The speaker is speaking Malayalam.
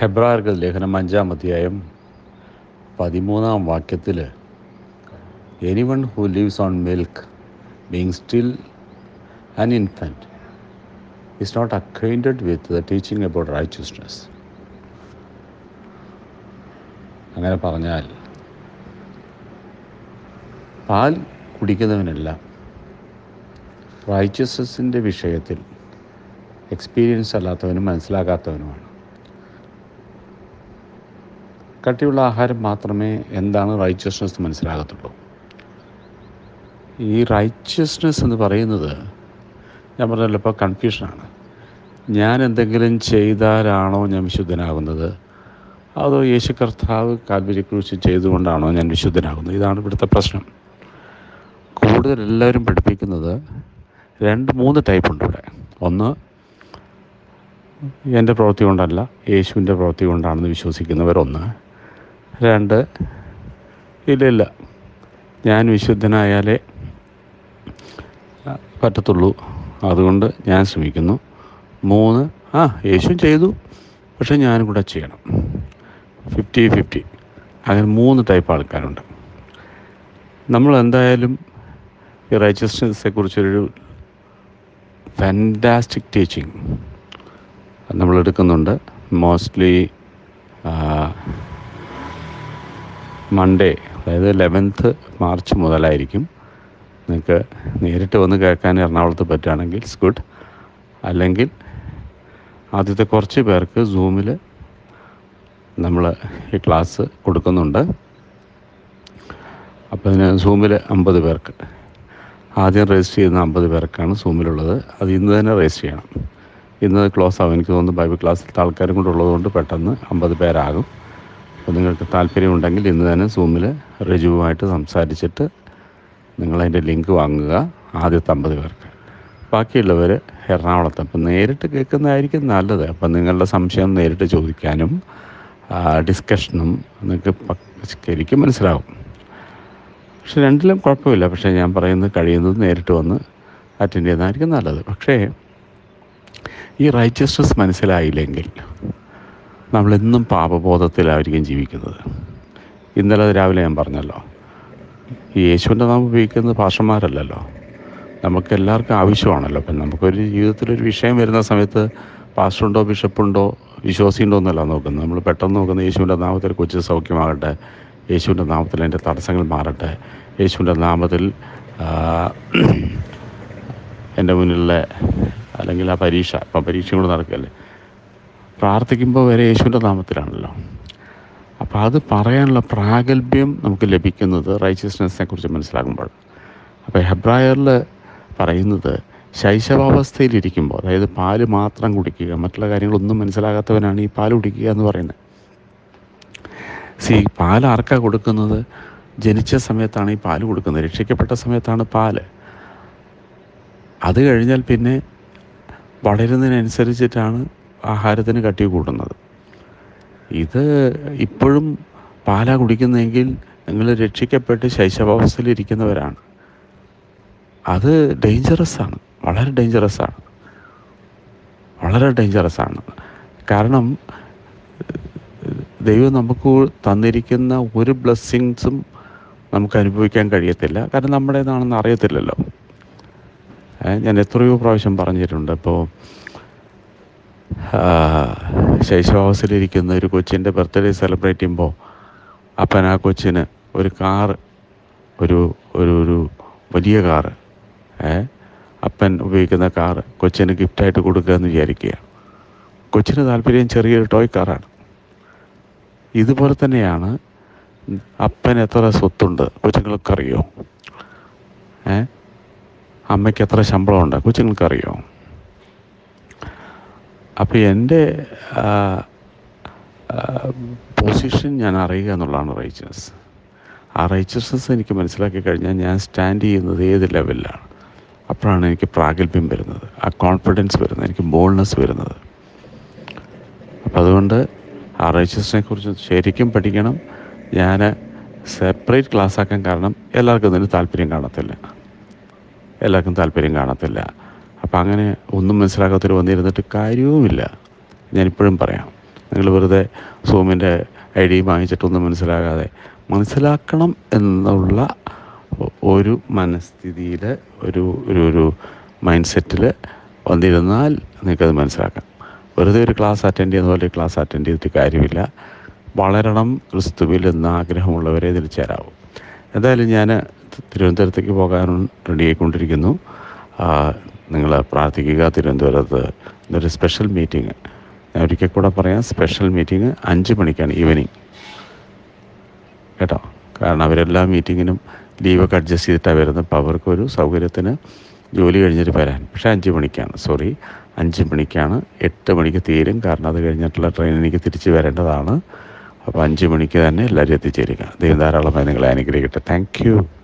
ഹെബ്രായർക്ക് ലേഖനം അഞ്ചാം അധ്യായം പതിമൂന്നാം വാക്യത്തിൽ any one who lives on milk being still an infant is not acquainted with the teaching about righteousness അങ്ങനെ പറഞ്ഞാൽ പാൽ കുടിക്കുന്നവനെല്ലാം റൈച്ചസ്നെസ്സിൻ്റെ വിഷയത്തിൽ എക്സ്പീരിയൻസ് അല്ലാത്തവനും മനസ്സിലാക്കാത്തവനുമാണ് കട്ടിയുള്ള ആഹാരം മാത്രമേ എന്താണ് റൈച്ചസ്നെസ് മനസ്സിലാകത്തുള്ളൂ ഈ റൈച്ചസ്നെസ് എന്ന് പറയുന്നത് ഞാൻ പറഞ്ഞല്ലോ ഇപ്പോൾ കൺഫ്യൂഷനാണ് ഞാൻ എന്തെങ്കിലും ചെയ്താലാണോ ഞാൻ വിശുദ്ധനാകുന്നത് അതോ യേശു കർത്താവ് കാൽവരി കുറിച്ച് ചെയ്തുകൊണ്ടാണോ ഞാൻ വിശുദ്ധനാകുന്നത് ഇതാണ് ഇവിടുത്തെ പ്രശ്നം കൂടുതൽ എല്ലാവരും പഠിപ്പിക്കുന്നത് രണ്ട് മൂന്ന് ടൈപ്പ് ഉണ്ട് ഇവിടെ ഒന്ന് എൻ്റെ പ്രവൃത്തി കൊണ്ടല്ല യേശുവിൻ്റെ പ്രവൃത്തി കൊണ്ടാണെന്ന് വിശ്വസിക്കുന്നവരൊന്ന് രണ്ട് ഇല്ല ഇല്ല ഞാൻ വിശുദ്ധനായാലേ പറ്റത്തുള്ളൂ അതുകൊണ്ട് ഞാൻ ശ്രമിക്കുന്നു മൂന്ന് ആ യേശു ചെയ്തു പക്ഷെ ഞാനും കൂടെ ചെയ്യണം ഫിഫ്റ്റി ഫിഫ്റ്റി അങ്ങനെ മൂന്ന് ടൈപ്പ് ആൾക്കാരുണ്ട് നമ്മൾ എന്തായാലും ഈ റൈച്ചസ്നെസ്സെ കുറിച്ചൊരു ഫാൻറ്റാസ്റ്റിക് ടീച്ചിങ് നമ്മൾ എടുക്കുന്നുണ്ട് മോസ്റ്റ്ലി മൺഡേ അതായത് ലെവൻത്ത് മാർച്ച് മുതലായിരിക്കും നിങ്ങൾക്ക് നേരിട്ട് വന്ന് കേൾക്കാൻ എറണാകുളത്ത് പറ്റുകയാണെങ്കിൽ ഇറ്റ്സ് ഗുഡ് അല്ലെങ്കിൽ ആദ്യത്തെ കുറച്ച് പേർക്ക് സൂമിൽ നമ്മൾ ഈ ക്ലാസ് കൊടുക്കുന്നുണ്ട് അപ്പോൾ അതിന് സൂമിൽ അമ്പത് പേർക്ക് ആദ്യം രജിസ്റ്റർ ചെയ്യുന്ന അമ്പത് പേർക്കാണ് സൂമിലുള്ളത് അത് ഇന്ന് തന്നെ രജിസ്റ്റർ ചെയ്യണം ഇന്ന് ക്ലോസ് ആവും എനിക്ക് തോന്നുന്നു ബൈബിൾ ക്ലാസ്സിലത്തെ ആൾക്കാരും കൂടെ ഉള്ളതുകൊണ്ട് പെട്ടെന്ന് അമ്പത് പേരാകും അപ്പോൾ നിങ്ങൾക്ക് താല്പര്യമുണ്ടെങ്കിൽ ഇന്ന് തന്നെ സൂമിൽ രജുവുമായിട്ട് സംസാരിച്ചിട്ട് നിങ്ങളതിൻ്റെ ലിങ്ക് വാങ്ങുക ആദ്യത്തെ അമ്പത് പേർക്ക് ബാക്കിയുള്ളവർ എറണാകുളത്ത് അപ്പം നേരിട്ട് കേൾക്കുന്നതായിരിക്കും നല്ലത് അപ്പം നിങ്ങളുടെ സംശയം നേരിട്ട് ചോദിക്കാനും ഡിസ്കഷനും നിങ്ങൾക്ക് ശരിക്കും മനസ്സിലാവും പക്ഷെ രണ്ടിലും കുഴപ്പമില്ല പക്ഷേ ഞാൻ പറയുന്നത് കഴിയുന്നത് നേരിട്ട് വന്ന് അറ്റൻഡ് ചെയ്യുന്നതായിരിക്കും നല്ലത് പക്ഷേ ഈ റൈച്ചസ്നെസ് മനസ്സിലായില്ലെങ്കിൽ നമ്മളെന്നും പാപബോധത്തിലായിരിക്കും ജീവിക്കുന്നത് ഇന്നലെ രാവിലെ ഞാൻ പറഞ്ഞല്ലോ ഈ യേശുവിൻ്റെ നാം ഉപയോഗിക്കുന്നത് ഭാഷന്മാരല്ലല്ലോ നമുക്ക് എല്ലാവർക്കും ആവശ്യമാണല്ലോ അപ്പം നമുക്കൊരു ജീവിതത്തിലൊരു വിഷയം വരുന്ന സമയത്ത് പാസ്റ്ററുണ്ടോ ബിഷപ്പുണ്ടോ വിശ്വാസിയുണ്ടോ എന്നല്ല നോക്കുന്നത് നമ്മൾ പെട്ടെന്ന് നോക്കുന്നത് യേശുവിൻ്റെ നാമത്തിൽ കൊച്ചു സൗഖ്യമാകട്ടെ യേശുവിൻ്റെ നാമത്തിൽ എൻ്റെ തടസ്സങ്ങൾ മാറട്ടെ യേശുവിൻ്റെ നാമത്തിൽ എൻ്റെ മുന്നിലുള്ള അല്ലെങ്കിൽ ആ പരീക്ഷ ഇപ്പം പരീക്ഷയും കൂടെ നടക്കല്ലേ പ്രാർത്ഥിക്കുമ്പോൾ വരെ യേശുവിൻ്റെ നാമത്തിലാണല്ലോ അപ്പോൾ അത് പറയാനുള്ള പ്രാഗൽഭ്യം നമുക്ക് ലഭിക്കുന്നത് റൈച്ചസ്നെസ്സിനെ കുറിച്ച് മനസ്സിലാക്കുമ്പോൾ അപ്പോൾ ഹെബ്രായറിൽ പറയുന്നത് ശൈശവാവസ്ഥയിലിരിക്കുമ്പോൾ അതായത് പാല് മാത്രം കുടിക്കുക മറ്റുള്ള കാര്യങ്ങളൊന്നും മനസ്സിലാകാത്തവനാണ് ഈ പാല് കുടിക്കുക എന്ന് പറയുന്നത് സി പാൽ ആർക്കാ കൊടുക്കുന്നത് ജനിച്ച സമയത്താണ് ഈ പാല് കൊടുക്കുന്നത് രക്ഷിക്കപ്പെട്ട സമയത്താണ് പാല് അത് കഴിഞ്ഞാൽ പിന്നെ വളരുന്നതിനനുസരിച്ചിട്ടാണ് ആഹാരത്തിന് കട്ടി കൂടുന്നത് ഇത് ഇപ്പോഴും പാലാ കുടിക്കുന്നതെങ്കിൽ നിങ്ങൾ രക്ഷിക്കപ്പെട്ട് ശൈശവാവസ്ഥയിലിരിക്കുന്നവരാണ് അത് ഡേഞ്ചറസ് ആണ് വളരെ ഡേഞ്ചറസ് ആണ് വളരെ ഡേഞ്ചറസ് ആണ് കാരണം ദൈവം നമുക്ക് തന്നിരിക്കുന്ന ഒരു ബ്ലെസ്സിങ്സും നമുക്ക് അനുഭവിക്കാൻ കഴിയത്തില്ല കാരണം നമ്മുടേതാണെന്ന് അറിയത്തില്ലല്ലോ ഞാൻ എത്രയോ പ്രാവശ്യം പറഞ്ഞിട്ടുണ്ട് ഇപ്പോൾ ശൈശവാവസ്ഥയിലിരിക്കുന്ന ഒരു കൊച്ചിൻ്റെ ബർത്ത്ഡേ സെലിബ്രേറ്റ് ചെയ്യുമ്പോൾ അപ്പൻ ആ കൊച്ചിന് ഒരു കാറ് ഒരു ഒരു ഒരു വലിയ കാറ് ഏ അപ്പൻ ഉപയോഗിക്കുന്ന കാറ് കൊച്ചിന് ഗിഫ്റ്റായിട്ട് കൊടുക്കുക എന്ന് വിചാരിക്കുക കൊച്ചിന് താല്പര്യം ചെറിയൊരു ടോയ് കാറാണ് ഇതുപോലെ തന്നെയാണ് അപ്പൻ എത്ര സ്വത്തുണ്ട് കൊച്ചുങ്ങൾക്കറിയോ ഏ അമ്മയ്ക്ക് എത്ര ശമ്പളമുണ്ട് കൊച്ചുങ്ങൾക്കറിയോ അപ്പോൾ എൻ്റെ പൊസിഷൻ ഞാൻ അറിയുക എന്നുള്ളതാണ് റൈച്ചനസ് ആ റൈച്ചസ്നെസ് എനിക്ക് മനസ്സിലാക്കി കഴിഞ്ഞാൽ ഞാൻ സ്റ്റാൻഡ് ചെയ്യുന്നത് ഏത് ലെവലിലാണ് അപ്പോഴാണ് എനിക്ക് പ്രാഗൽഭ്യം വരുന്നത് ആ കോൺഫിഡൻസ് വരുന്നത് എനിക്ക് ബോൾനെസ് വരുന്നത് അപ്പം അതുകൊണ്ട് ആ റൈച്ചസിനെ കുറിച്ച് ശരിക്കും പഠിക്കണം ഞാൻ സെപ്പറേറ്റ് ക്ലാസ് ആക്കാൻ കാരണം എല്ലാവർക്കും ഇതിന് താല്പര്യം കാണത്തില്ല എല്ലാവർക്കും താല്പര്യം കാണത്തില്ല അപ്പം അങ്ങനെ ഒന്നും മനസ്സിലാക്കാത്തൊരു വന്നിരുന്നിട്ട് കാര്യവുമില്ല ഞാനിപ്പോഴും പറയാം നിങ്ങൾ വെറുതെ സൂമിൻ്റെ ഐ ഡി വാങ്ങിച്ചിട്ടൊന്നും മനസ്സിലാകാതെ മനസ്സിലാക്കണം എന്നുള്ള ഒരു മനസ്ഥിതിയിൽ ഒരു ഒരു ഒരു മൈൻഡ് സെറ്റിൽ വന്നിരുന്നാൽ നിങ്ങൾക്കത് മനസ്സിലാക്കാം വെറുതെ ഒരു ക്ലാസ് അറ്റൻഡ് ചെയ്യുന്ന പോലെ ക്ലാസ് അറ്റൻഡ് ചെയ്തിട്ട് കാര്യമില്ല വളരണം ക്രിസ്തുവിൽ എന്ന ആഗ്രഹമുള്ളവരെ ഇതിൽ ചേരാവും എന്തായാലും ഞാൻ തിരുവനന്തപുരത്തേക്ക് പോകാൻ റെഡിയായിക്കൊണ്ടിരിക്കുന്നു നിങ്ങൾ പ്രാർത്ഥിക്കുക തിരുവനന്തപുരത്ത് ഇന്നൊരു സ്പെഷ്യൽ മീറ്റിംഗ് ഞാൻ ഒരിക്കൽ കൂടെ പറയാം സ്പെഷ്യൽ മീറ്റിംഗ് അഞ്ച് മണിക്കാണ് ഈവനിങ് കേട്ടോ കാരണം അവരെല്ലാ മീറ്റിങ്ങിനും ലീവൊക്കെ അഡ്ജസ്റ്റ് ചെയ്തിട്ടാണ് വരുന്നത് അപ്പോൾ അവർക്കൊരു സൗകര്യത്തിന് ജോലി കഴിഞ്ഞിട്ട് വരാൻ പക്ഷേ അഞ്ച് മണിക്കാണ് സോറി അഞ്ച് മണിക്കാണ് എട്ട് മണിക്ക് തീരും കാരണം അത് കഴിഞ്ഞിട്ടുള്ള ട്രെയിൻ എനിക്ക് തിരിച്ച് വരേണ്ടതാണ് അപ്പോൾ അഞ്ച് മണിക്ക് തന്നെ എല്ലാവരും എത്തിച്ചേരുക ദൈവം ധാരാളമായി നിങ്ങളെ അനുഗ്രഹിക്കട്ടെ താങ്ക് യു